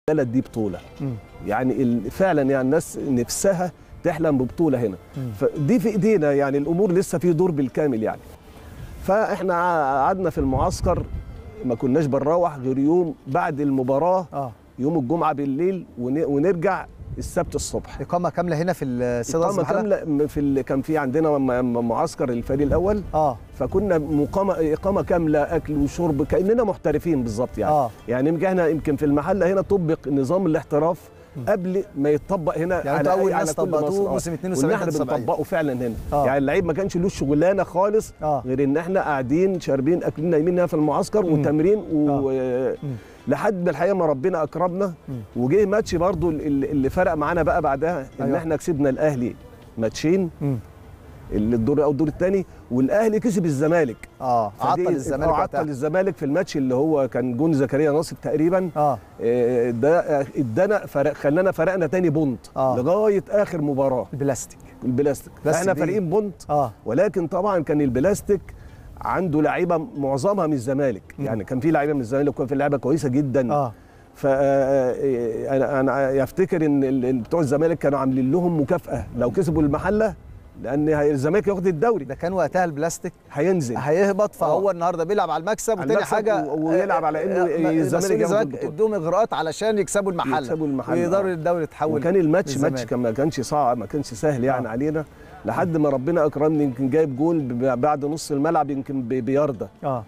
البلد دي بطوله مم. يعني ال- فعلا يعني الناس نفسها تحلم ببطوله هنا مم. فدي في ايدينا يعني الامور لسه في دور بالكامل يعني فاحنا ع- قعدنا في المعسكر ما كناش بنروح غير يوم بعد المباراه اه يوم الجمعه بالليل ون- ونرجع السبت الصبح اقامه كامله هنا في السيده إقامة الزحله كامله في ال... كان في عندنا م- م- معسكر الفريق الاول اه فكنا مقامه اقامه كامله اكل وشرب كاننا محترفين بالظبط يعني اه يعني يمكن احنا يمكن في المحله هنا طبق نظام الاحتراف قبل ما يتطبق هنا يعني انتوا أي- اول على ناس كل طبقتوه مصر. آه. موسم 72 وإن احنا 73. بنطبقه فعلا هنا آه. يعني اللعيب ما كانش له شغلانه خالص اه غير ان احنا قاعدين شاربين اكلين نايمين هنا في المعسكر مم. وتمرين و... مم. لحد ما الحقيقه ما ربنا اكرمنا مم. وجه ماتش برضو اللي اللي فرق معانا بقى بعدها ان أيوة. احنا كسبنا الاهلي ماتشين مم. اللي الدور او الدور الثاني والاهلي كسب الزمالك اه فدي- عطل آه، الزمالك عطل وقتها الزمالك في الماتش اللي هو كان جون زكريا ناصر تقريبا اه آه، ده آه، ادانا فرق خلانا فرقنا تاني بونت آه. لغايه اخر مباراه البلاستيك البلاستيك بس احنا دي- فارقين بونت اه ولكن طبعا كان البلاستيك عنده لعيبه معظمها من الزمالك مم. يعني كان في لعيبه من الزمالك وكان في لعيبه كويسه جدا اه ف آه، انا انا يفتكر ان ال- ال- بتوع الزمالك كانوا عاملين لهم مكافاه لو كسبوا المحله لان هي- الزمالك ياخد الدوري ده كان وقتها البلاستيك هينزل هيهبط فهو آه. النهارده بيلعب على المكسب على وتاني المكسب حاجه و- ويلعب على إنه آه، الزمالك مسؤولين ياخد الزمالك البطولة. ادوهم اغراءات علشان يكسبوا المحله يكسبوا المحلة، ويقدروا آه. الدوري يتحول وكان الماتش للزمالك. ماتش كان ما كانش صعب ما كانش سهل يعني آه. علينا لحد ما ربنا اكرمني يمكن جايب جول ب- بعد نص الملعب يمكن ب- بياردة اه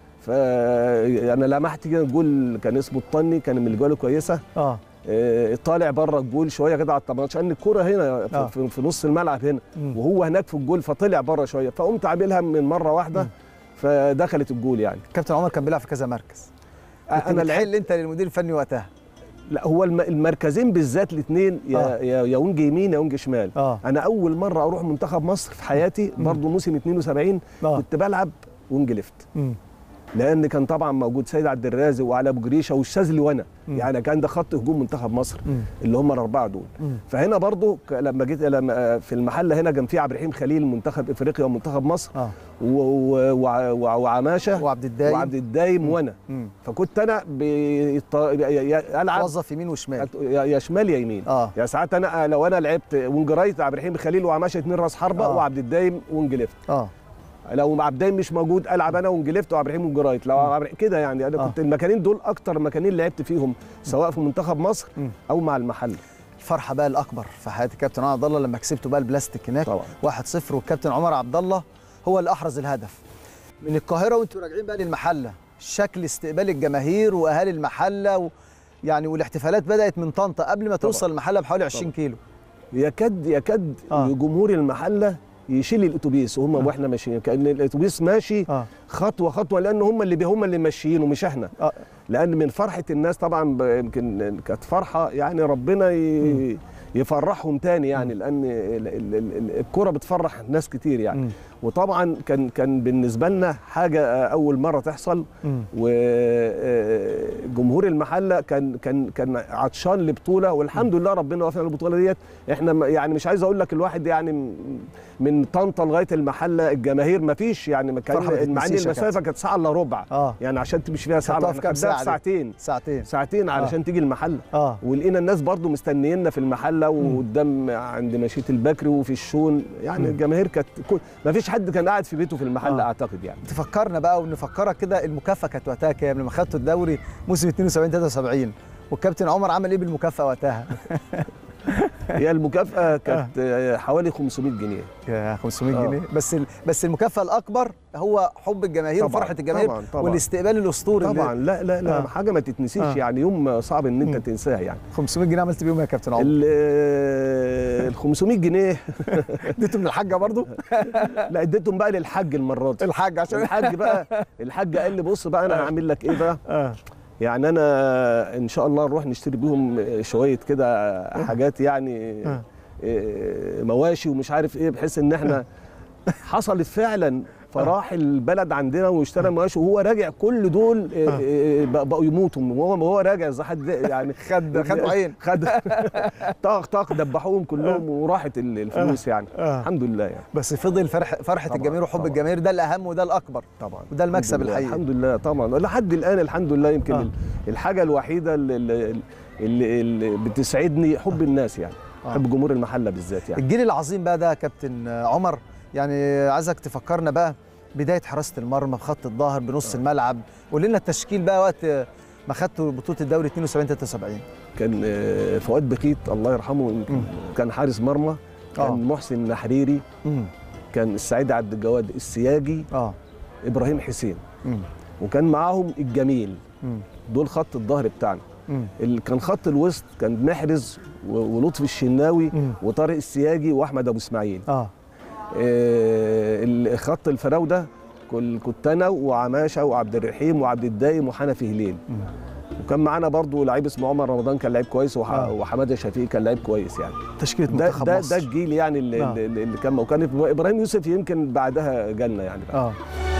فانا لمحت كده جول كان اسمه الطني كان من الجوال كويسه اه آه، طالع بره الجول شويه كده على ال 18 لان الكوره هنا في, آه. في, في نص الملعب هنا مم. وهو هناك في الجول فطلع بره شويه فقمت عاملها من مره واحده مم. فدخلت الجول يعني كابتن عمر كان بيلعب في كذا مركز انا انا لعبت الحل انت للمدير الفني وقتها لا هو الم- المركزين بالذات الاثنين يا آه. يا يا وينج يمين يا وينج شمال اه انا اول مره اروح منتخب مصر في حياتي مم. برضه موسم 72 اه كنت بلعب وينج ليفت مم. لان كان طبعا موجود سيد عبد الرازق وعلي ابو جريشه والشاذلي وانا مم. يعني كان ده خط هجوم منتخب مصر مم. اللي هم الاربعه دول مم. فهنا برضه ك- لما جيت لما آه، في المحله هنا كان في عبد الرحيم خليل منتخب افريقيا ومنتخب مصر اه و- و- وع- وع- وعماشه وعبد الدايم وعبد الدايم وانا مم. فكنت انا بيط- ي- ي- العب وظف يمين وشمال يا يا شمال يا يمين اه يا ساعات انا لو انا لعبت وينج رايت عبد الرحيم خليل وعماشه اتنين راس حربه آه. وعبد الدايم وينج ليفت اه لو عبد الدايم مش موجود العب انا وينج ليفت وعبد الرحيم وينج رايت لو عبد الرحيم- كده يعني انا آه. كنت المكانين دول اكتر مكانين لعبت فيهم سواء في منتخب مصر مم. او مع المحل الفرحه بقى الاكبر في حياه الكابتن عمر عبد الله لما كسبتوا بقى البلاستيك هناك طبعا 1-0 والكابتن عمر عبد الله هو اللي احرز الهدف من القاهره وانتوا راجعين بقى للمحله شكل استقبال الجماهير واهالي المحله و... يعني والاحتفالات بدات من طنطا قبل ما توصل المحله بحوالي 20 كيلو يكاد يكاد آه. جمهور المحله يشيل الاتوبيس وهم آه. واحنا ماشيين كان الاتوبيس ماشي اه خطوه خطوه لان هم اللي بي- هم اللي ماشيين ومش احنا اه لان من فرحه الناس طبعا ب- يمكن كانت فرحه يعني ربنا ي... يفرحهم تاني يعني لان ال- ال- ال- الكره بتفرح ناس كتير يعني مم. وطبعا كان كان بالنسبه لنا حاجه اول مره تحصل مم. وجمهور المحله كان كان كان عطشان لبطوله والحمد لله ربنا وفقنا البطوله ديت احنا م- يعني مش عايز اقول لك الواحد يعني م- من طنطا لغايه المحله الجماهير ما فيش يعني ما فرحة ما كان مع ان تتنسيش يا المسافه كانت ساعه الا ربع اه يعني عشان تمشي فيها ساعه هتقف احنا كام خدناها ساعة في دي؟ ساعتين ساعتين ساعتين علشان تيجي المحله اه ولقينا الناس برضو مستنيينا في المحله وقدام عند مشية البكري وفي الشون يعني مم. الجماهير كانت كل- ما فيش حد كان قاعد في بيته في المحله آه. اعتقد يعني تفكرنا بقى ونفكرك كده المكافاه كانت وقتها كام لما خدتوا الدوري موسم 72 73 والكابتن عمر عمل ايه بالمكافاه وقتها؟ هي المكافاه كانت آه، حوالي 500 جنيه يا 500 آه. جنيه بس ال... بس المكافاه الاكبر هو حب الجماهير طبعاً، وفرحه الجماهير طبعاً، طبعاً. والاستقبال الاسطوري اللي- طبعا لا لا لا آه. حاجه ما تتنسيش آه. يعني يوم صعب ان انت مم. تنساها يعني 500 جنيه عملت بيهم إيه يا كابتن عمر؟ ال آه، ال 500 جنيه اديته من الحاجه برضو لا اديتهم بقى للحاج المره دي الحاج عشان الحاج بقى الحاج قال لي بص بقى انا هعمل لك ايه بقى اه يعني انا ان شاء الله نروح نشتري بيهم شويه كده حاجات يعني آه. إيه، مواشي ومش عارف ايه بحيث ان احنا حصلت فعلا فراح البلد عندنا واشترى مواشي وهو راجع كل دول إيه، إيه، بق- بقوا يموتوا وهو وهو راجع زي حد يعني خد خد عين خد طاق طاق دبحوهم كلهم وراحت ال- الفلوس يعني آه. الحمد لله يعني بس فضل فرح فرحه طبعاً، الجماهير وحب طبعاً. الجماهير ده الاهم وده الاكبر طبعا وده المكسب الحمد لله، الحقيقي. الحمد لله طبعا لحد الان الحمد لله يمكن آه. آه. الحاجه الوحيده اللي, اللي, اللي, اللي بتسعدني حب الناس يعني آه. حب جمهور المحله بالذات يعني الجيل العظيم بقى ده يا كابتن عمر يعني عايزك تفكرنا بقى بدايه حراسه المرمى بخط الظهر بنص الملعب قول لنا التشكيل بقى وقت ما خدتوا بطوله الدوري 72 73 كان آه، فؤاد بخيت الله يرحمه يمكن مم. كان حارس مرمى كان آه. محسن نحريري امم كان السعيد عبد الجواد السياجي اه ابراهيم حسين امم وكان معاهم الجميل امم دول خط الظهر بتاعنا امم اللي كان خط الوسط كان محرز و- ولطفي الشناوي مم. وطارق السياجي واحمد ابو اسماعيل اه آه، خط الفراوده كل- كنت انا وعماشه وعبد الرحيم وعبد الدايم وحنفي هليل مم. وكان معانا برضو لعيب اسمه عمر رمضان كان لعيب كويس وح... آه. وحماده شفيق كان لعيب كويس يعني تشكيله ده منتخب ده مصر ده الجيل يعني اللي, آه. اللي, اللي كان وكان ابراهيم يوسف يمكن بعدها جالنا يعني بقى. اه